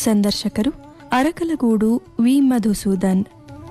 ಸಂದರ್ಶಕರು ಅರಕಲಗೂಡು ವಿ ಮಧುಸೂದನ್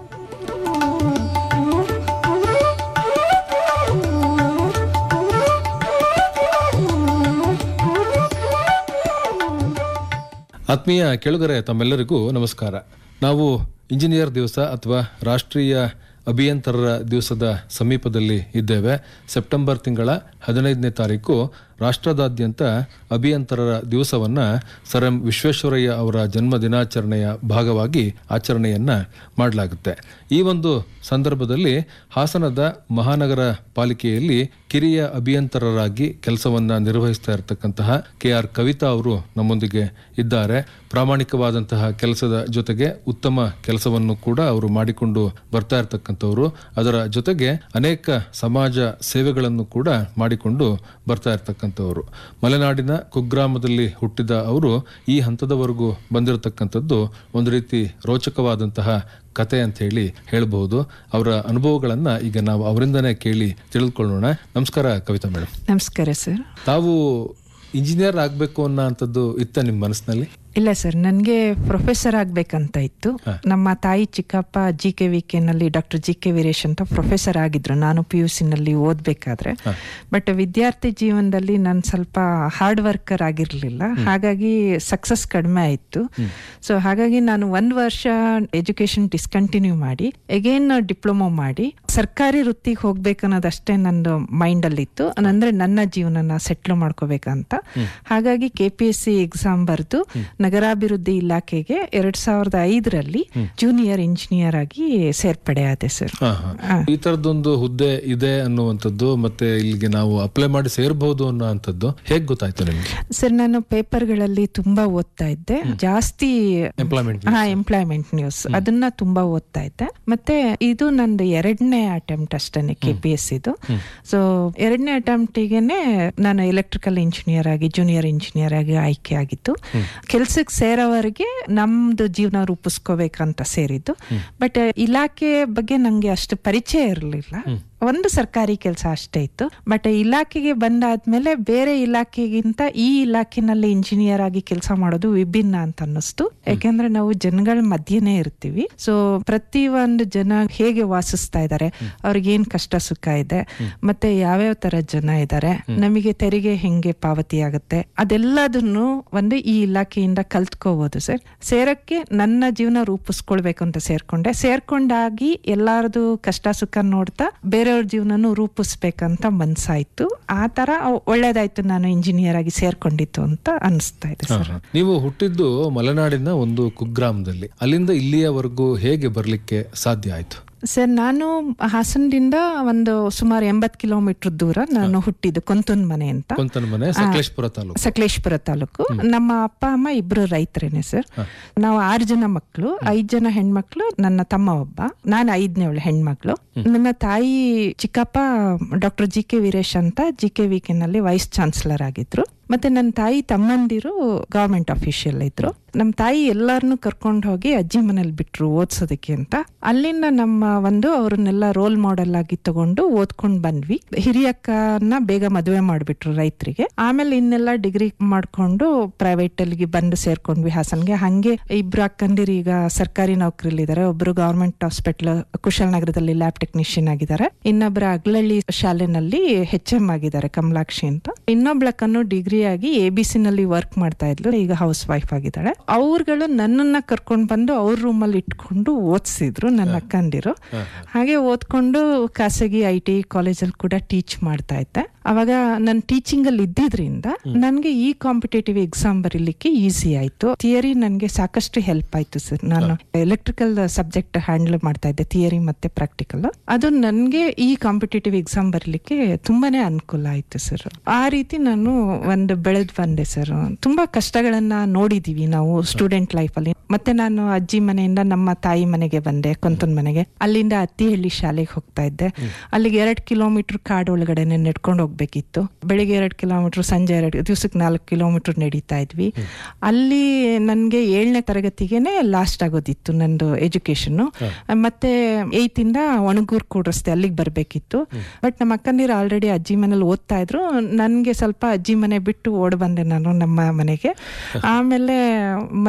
ಆತ್ಮೀಯ ಕೆಳಗರೆ ತಮ್ಮೆಲ್ಲರಿಗೂ ನಮಸ್ಕಾರ ನಾವು ಇಂಜಿನಿಯರ್ ದಿವಸ ಅಥವಾ ರಾಷ್ಟ್ರೀಯ ಅಭಿಯಂತರರ ದಿವಸದ ಸಮೀಪದಲ್ಲಿ ಇದ್ದೇವೆ ಸೆಪ್ಟೆಂಬರ್ ತಿಂಗಳ ಹದಿನೈದನೇ ತಾರೀಕು ರಾಷ್ಟ್ರದಾದ್ಯಂತ ಅಭಿಯಂತರರ ದಿವಸವನ್ನ ಸರ್ ಎಂ ವಿಶ್ವೇಶ್ವರಯ್ಯ ಅವರ ಜನ್ಮ ದಿನಾಚರಣೆಯ ಭಾಗವಾಗಿ ಆಚರಣೆಯನ್ನ ಮಾಡಲಾಗುತ್ತೆ ಈ ಒಂದು ಸಂದರ್ಭದಲ್ಲಿ ಹಾಸನದ ಮಹಾನಗರ ಪಾಲಿಕೆಯಲ್ಲಿ ಕಿರಿಯ ಅಭಿಯಂತರರಾಗಿ ಕೆಲಸವನ್ನ ನಿರ್ವಹಿಸ್ತಾ ಇರತಕ್ಕಂತಹ ಕೆ ಆರ್ ಕವಿತಾ ಅವರು ನಮ್ಮೊಂದಿಗೆ ಇದ್ದಾರೆ ಪ್ರಾಮಾಣಿಕವಾದಂತಹ ಕೆಲಸದ ಜೊತೆಗೆ ಉತ್ತಮ ಕೆಲಸವನ್ನು ಕೂಡ ಅವರು ಮಾಡಿಕೊಂಡು ಬರ್ತಾ ಇರತಕ್ಕಂಥವ್ರು ಅದರ ಜೊತೆಗೆ ಅನೇಕ ಸಮಾಜ ಸೇವೆಗಳನ್ನು ಕೂಡ ಮಾಡಿಕೊಂಡು ಬರ್ತಾ ಇರತಕ್ಕಂಥವ್ರು ಮಲೆನಾಡಿನ ಕುಗ್ರಾಮದಲ್ಲಿ ಹುಟ್ಟಿದ ಅವರು ಈ ಹಂತದವರೆಗೂ ಬಂದಿರತಕ್ಕಂಥದ್ದು ಒಂದು ರೀತಿ ರೋಚಕವಾದಂತಹ ಕತೆ ಅಂತ ಹೇಳಿ ಹೇಳಬಹುದು ಅವರ ಅನುಭವಗಳನ್ನ ಈಗ ನಾವು ಅವರಿಂದನೇ ಕೇಳಿ ತಿಳಿದುಕೊಳ್ಳೋಣ ನಮಸ್ಕಾರ ಕವಿತಾ ಮೇಡಮ್ ನಮಸ್ಕಾರ ಸರ್ ತಾವು ಇಂಜಿನಿಯರ್ ಆಗಬೇಕು ಅನ್ನೋ ಅಂಥದ್ದು ಇತ್ತ ನಿಮ್ಮ ಮನಸ್ಸಿನಲ್ಲಿ ಇಲ್ಲ ಸರ್ ನನಗೆ ಪ್ರೊಫೆಸರ್ ಆಗ್ಬೇಕಂತ ಇತ್ತು ನಮ್ಮ ತಾಯಿ ಚಿಕ್ಕಪ್ಪ ಜಿ ಕೆ ವಿ ನಲ್ಲಿ ಡಾಕ್ಟರ್ ಜಿ ಕೆ ವೀರೇಶ್ ಅಂತ ಪ್ರೊಫೆಸರ್ ಆಗಿದ್ರು ನಾನು ಪಿ ಯು ನಲ್ಲಿ ಓದ್ಬೇಕಾದ್ರೆ ಬಟ್ ವಿದ್ಯಾರ್ಥಿ ಜೀವನದಲ್ಲಿ ನಾನು ಸ್ವಲ್ಪ ಹಾರ್ಡ್ ವರ್ಕರ್ ಆಗಿರ್ಲಿಲ್ಲ ಹಾಗಾಗಿ ಸಕ್ಸಸ್ ಕಡಿಮೆ ಆಯಿತು ಸೊ ಹಾಗಾಗಿ ನಾನು ಒಂದು ವರ್ಷ ಎಜುಕೇಶನ್ ಡಿಸ್ಕಂಟಿನ್ಯೂ ಮಾಡಿ ಅಗೇನ್ ಡಿಪ್ಲೊಮೊ ಮಾಡಿ ಸರ್ಕಾರಿ ವೃತ್ತಿಗೆ ಹೋಗ್ಬೇಕನ್ನೋದಷ್ಟೇ ನನ್ನ ಮೈಂಡ್ ಅಲ್ಲಿ ಇತ್ತು ಅಂದ್ರೆ ನನ್ನ ಜೀವನನ ಸೆಟ್ಲ್ ಮಾಡ್ಕೋಬೇಕಂತ ಹಾಗಾಗಿ K P S C exam ಬರೆದು ನಗರಾಭಿವೃದ್ಧಿ ಇಲಾಖೆಗೆ ಎರಡ್ ಸಾವಿರದ ಐದರಲ್ಲಿ ಜೂನಿಯರ್ ಇಂಜಿನಿಯರ್ ಆಗಿ ಸೇರ್ಪಡೆ ಆದೆ ಸರ್ ಹಾ, ಹಾ. ಈ ತರದೊಂದು ಹುದ್ದೆ ಇದೆ ಅನ್ನುವಂಥದ್ದು ಮತ್ತೆ ಇಲ್ಲಿಗೆ ನಾವು ಅಪ್ಲೈ ಮಾಡಿ ಸೇರ್ಬಹುದು ಅನ್ನೋಂಥದ್ದು ಹೇಗ್ ಗೊತ್ತಾಯ್ತು ನಿಮ್ಗೆ ಸರ್ ನಾನು ಪೇಪರ್ಗಳಲ್ಲಿ ತುಂಬಾ ಓದ್ತಾ ಇದ್ದೆ ಜಾಸ್ತಿ ಎಂಪ್ಲಾಯ್ಮೆಂಟ್ ಹಾ ಎಂಪ್ಲಾಯ್ಮೆಂಟ್ ನ್ಯೂಸ್ ಅದನ್ನ ತುಂಬಾ ಓದ್ತಾ ಇದ್ದೆ ಮತ್ತೆ ಇದು ನಂದು ಎರಡನೇ ಅಟೆಂಪ್ಟ್ ಅಷ್ಟೇನೆ ಕೆ ಪಿ ಎಸ್ ಇದು ಸೊ ಎರಡನೇ ಅಟೆಂಪ್ಟಿಗೆನೆ ನಾನು ಎಲೆಕ್ಟ್ರಿಕಲ್ ಇಂಜಿನಿಯರ್ ಆಗಿ ಜೂನಿಯರ್ ಇಂಜಿನಿಯರ್ ಆಗಿ ಆಯ್ಕೆ ಆಗಿತ್ತು ಕೆಲ್ಸಕ್ಕೆ ಸೇರೋವರೆಗೆ ನಮ್ದು ಜೀವನ ರೂಪಿಸ್ಕೋಬೇಕಂತ ಸೇರಿದ್ದು ಬಟ್ ಇಲಾಖೆ ಬಗ್ಗೆ ನಂಗೆ ಅಷ್ಟು ಪರಿಚಯ ಇರಲಿಲ್ಲ ಒಂದು ಸರ್ಕಾರಿ ಕೆಲಸ ಅಷ್ಟೇ ಇತ್ತು ಬಟ್ ಇಲಾಖೆಗೆ ಬಂದಾದ್ಮೇಲೆ ಬೇರೆ ಇಲಾಖೆಗಿಂತ ಈ ಇಲಾಖೆನಲ್ಲಿ ಇಂಜಿನಿಯರ್ ಆಗಿ ಕೆಲಸ ಮಾಡೋದು ವಿಭಿನ್ನ ಅಂತ ಅನ್ನಿಸ್ತು ಯಾಕೆಂದ್ರೆ ನಾವು ಜನಗಳ ಮಧ್ಯೆನೇ ಇರ್ತೀವಿ ಸೊ ಪ್ರತಿ ಒಂದು ಜನ ಹೇಗೆ ವಾಸಿಸ್ತಾ ಇದ್ದಾರೆ ಅವ್ರಿಗೆ ಏನ್ ಕಷ್ಟ ಸುಖ ಇದೆ ಮತ್ತೆ ಯಾವ್ಯಾವ ತರ ಜನ ಇದ್ದಾರೆ ನಮಗೆ ತೆರಿಗೆ ಹೆಂಗೆ ಪಾವತಿ ಆಗುತ್ತೆ ಅದೆಲ್ಲದನ್ನು ಒಂದು ಈ ಇಲಾಖೆಯಿಂದ ಕಲ್ತ್ಕೋಬಹುದು ಸರ್ ಸೇರಕ್ಕೆ ನನ್ನ ಜೀವನ ರೂಪಿಸ್ಕೊಳ್ಬೇಕು ಅಂತ ಸೇರ್ಕೊಂಡೆ ಸೇರ್ಕೊಂಡಾಗಿ ಎಲ್ಲಾರದು ಕಷ್ಟ ಸುಖ ನೋಡ್ತಾ ಬೇರೆಯವ್ರ ಜೀವನನು ರೂಪಿಸ್ಬೇಕಂತ ಮನ್ಸಾಯ್ತು ಆ ತರ ಒಳ್ಳೇದಾಯ್ತು ನಾನು ಇಂಜಿನಿಯರ್ ಆಗಿ ಸೇರ್ಕೊಂಡಿತ್ತು ಅಂತ ಅನಿಸ್ತಾ ಇದೆ ಸರ್ ನೀವು ಹುಟ್ಟಿದ್ದು ಮಲೆನಾಡಿನ ಒಂದು ಕುಗ್ರಾಮದಲ್ಲಿ ಅಲ್ಲಿಂದ ಇಲ್ಲಿಯವರೆಗೂ ಹೇಗೆ ಬರ್ಲಿಕ್ಕೆ ಸಾಧ್ಯ ಆಯ್ತು ಸರ್ ನಾನು ಹಾಸನದಿಂದ ಒಂದು ಸುಮಾರು ಎಂಬತ್ ಕಿಲೋಮೀಟರ್ ದೂರ ನಾನು ಹುಟ್ಟಿದ್ದು ಕೊಂತುನ್ ಮನೆ ಅಂತ ಕೊಂತನ ಮನೆ ಸಕಲೇಶ್ಪುರ ತಾಲೂಕು ಸಕಲೇಶ್ಪುರ ತಾಲೂಕು ನಮ್ಮ ಅಪ್ಪ ಅಮ್ಮ ಇಬ್ರು ರೈತರೇನೆ ಸರ್ ನಾವು ಆರು ಜನ ಮಕ್ಕಳು ಐದ್ ಜನ ಹೆಣ್ಮಕ್ಳು ನನ್ನ ತಮ್ಮ ಒಬ್ಬ ನಾನು ಐದನೇವಳು ಹೆಣ್ಮಕ್ಳು ನನ್ನ ತಾಯಿ ಚಿಕ್ಕಪ್ಪ ಡಾಕ್ಟರ್ ಜಿ ಕೆ ವೀರೇಶ್ ಅಂತ ಜಿ ಕೆ ವಿ ನಲ್ಲಿ ವೈಸ್ ಚಾನ್ಸಲರ್ ಆಗಿದ್ರು ಮತ್ತೆ ನನ್ನ ತಾಯಿ ತಮ್ಮಂದಿರು ಗವರ್ಮೆಂಟ್ ಅಫಿಷಿಯಲ್ ಇದ್ರು ನಮ್ಮ ತಾಯಿ ಎಲ್ಲಾರನ್ನು ಕರ್ಕೊಂಡು ಹೋಗಿ ಅಜ್ಜಿ ಮನೇಲಿ ಬಿಟ್ರು ಓದ್ಸೋದಕ್ಕೆ ಅಂತ ಅಲ್ಲಿಂದ ನಮ್ಮ ಒಂದು ಅವ್ರನ್ನೆಲ್ಲ ರೋಲ್ ಮಾಡೆಲ್ ಆಗಿ ತಗೊಂಡು ಓದ್ಕೊಂಡ್ ಬಂದ್ವಿ ಹಿರಿಯಕ್ಕನ ಬೇಗ ಮದುವೆ ಮಾಡ್ಬಿಟ್ರು ರೈತರಿಗೆ ಆಮೇಲೆ ಇನ್ನೆಲ್ಲ ಡಿಗ್ರಿ ಮಾಡ್ಕೊಂಡು ಪ್ರೈವೇಟ್ ಅಲ್ಲಿಗೆ ಬಂದು ಸೇರ್ಕೊಂಡ್ವಿ ಹಾಸನ್ಗೆ ಹಂಗೆ ಇಬ್ರು ಅಕ್ಕಂದಿರು ಈಗ ಸರ್ಕಾರಿ ನೌಕರಿಲಿದ್ದಾರೆ ಒಬ್ರು ಗವರ್ಮೆಂಟ್ ಹಾಸ್ಪಿಟಲ್ ಕುಶಾಲನಗರದಲ್ಲಿ ಲ್ಯಾಬ್ ಟೆಕ್ನಿಷಿಯನ್ ಆಗಿದ್ದಾರೆ ಇನ್ನೊಬ್ರು ಅಗ್ಲಳ್ಳಿ ಶಾಲೆನಲ್ಲಿ ಹೆಚ್ ಎಂ ಆಗಿದ್ದಾರೆ ಕಮಲಾಕ್ಷಿ ಅಂತ ಇನ್ನೊಬ್ಳಕ್ಕನ್ನು ಡಿಗ್ರಿ ಆಗಿ ಎ ಬಿ ಸಿ ನಲ್ಲಿ ವರ್ಕ್ ಮಾಡ್ತಾ ಇದ್ಲು ಈಗ ಹೌಸ್ ವೈಫ್ ಆಗಿದ್ದಾಳೆ ಅವ್ರುಗಳು ನನ್ನನ್ನ ಕರ್ಕೊಂಡ್ ಬಂದು ಅವ್ರ ರೂಮಲ್ಲಿ ಇಟ್ಕೊಂಡು ಓದಿಸಿದ್ರು ನನ್ನ ಅಕ್ಕಂದಿರು ಹಾಗೆ ಓದ್ಕೊಂಡು ಖಾಸಗಿ ಐ ಟಿ ಕಾಲೇಜಲ್ಲಿ ಕೂಡ ಟೀಚ್ ಮಾಡ್ತಾ ಇದ್ದೆ ಅವಾಗ ನಾನು ಟೀಚಿಂಗ್ ಅಲ್ಲಿ ಇದ್ದಿದ್ರಿಂದ ನನ್ಗೆ ಈ ಕಾಂಪಿಟೇಟಿವ್ ಎಕ್ಸಾಮ್ ಬರೀಲಿಕ್ಕೆ ಈಸಿ ಆಯ್ತು ಥಿಯರಿ ನನ್ಗೆ ಸಾಕಷ್ಟು ಹೆಲ್ಪ್ ಆಯ್ತು ಸರ್ ನಾನು ಎಲೆಕ್ಟ್ರಿಕಲ್ ಸಬ್ಜೆಕ್ಟ್ ಹ್ಯಾಂಡಲ್ ಮಾಡ್ತಾ ಇದ್ದೆ ಥಿಯರಿ ಮತ್ತೆ ಪ್ರಾಕ್ಟಿಕಲ್ ಅದು ನನ್ಗೆ ಈ ಕಾಂಪಿಟೇಟಿವ್ ಎಕ್ಸಾಮ್ ಬರಲಿಕ್ಕೆ ತುಂಬಾನೇ ಅನುಕೂಲ ಆಯ್ತು ಸರ್ ಆ ರೀತಿ ನಾನು ಒಂದು ಬೆಳೆದ್ ಬಂದೆ ಸರ್ ತುಂಬಾ ಕಷ್ಟಗಳನ್ನ ನೋಡಿದೀವಿ ನಾವು ಸ್ಟೂಡೆಂಟ್ ಲೈಫ್ ಅಲ್ಲಿ ಮತ್ತೆ ನಾನು ಅಜ್ಜಿ ಮನೆಯಿಂದ ನಮ್ಮ ತಾಯಿ ಮನೆಗೆ ಬಂದೆ ಕೊಂತನ್ ಮನೆಗೆ ಅಲ್ಲಿಂದ ಅತ್ತಿಹಳ್ಳಿ ಶಾಲೆಗೆ ಹೋಗ್ತಾ ಇದ್ದೆ ಅಲ್ಲಿಗೆ ಎರಡ್ ಕಿಲೋಮೀಟರ್ ಕಾಡು ಒಳಗಡೆನೆ ನಡ್ಕೊಂಡು ಹೋಗ್ಬೇಕಿತ್ತು ಬೆಳಿಗ್ಗೆ ಎರಡ್ ಕಿಲೋಮೀಟರ್ ಸಂಜೆ ಎರಡು ದಿವಸಕ್ಕೆ ನಾಲ್ಕು ಕಿಲೋಮೀಟರ್ ನಡೀತಾ ಇದ್ವಿ ಅಲ್ಲಿ ನನ್ಗೆ ಏಳನೇ ತರಗತಿಗೆನೆ ಲಾಸ್ಟ್ ಆಗೋದಿತ್ತು ನಂದು ಎಜುಕೇಶನ್ ಮತ್ತೆ ಏಯ್ತ್ ಇಂದ ಒಣಗೂರ್ ಕೂಡ್ರಸ್ತೆ ಅಲ್ಲಿಗೆ ಬರ್ಬೇಕಿತ್ತು ಬಟ್ ನಮ್ಮ ಅಕ್ಕಂದಿರು ಆಲ್ರೆಡಿ ಅಜ್ಜಿ ಮನೇಲಿ ಓದ್ತಾ ಇದ್ರು ನನ್ಗೆ ಸ್ವಲ್ಪ ಅಜ್ಜಿ ಮನೆ ಬಿಟ್ಟು ಓಡ್ ಬಂದೆ ನಾನು ನಮ್ಮ ಮನೆಗೆ ಆಮೇಲೆ